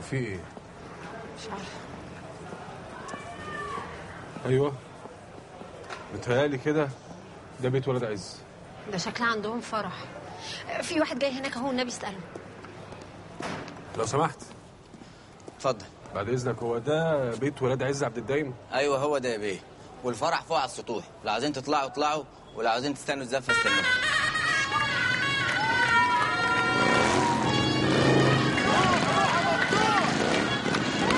في ايه مش عارفه ايوه متهيألي كده ده بيت ولد عز ده شكلها عندهم فرح في واحد جاي هناك اهو النبي اساله لو سمحت اتفضل بعد اذنك هو ده بيت ولاد عز عبد الدايم ايوه هو ده يا بيه والفرح فوق على السطوح لو عايزين تطلعوا اطلعوا ولو عايزين تستنوا الزفه استنوا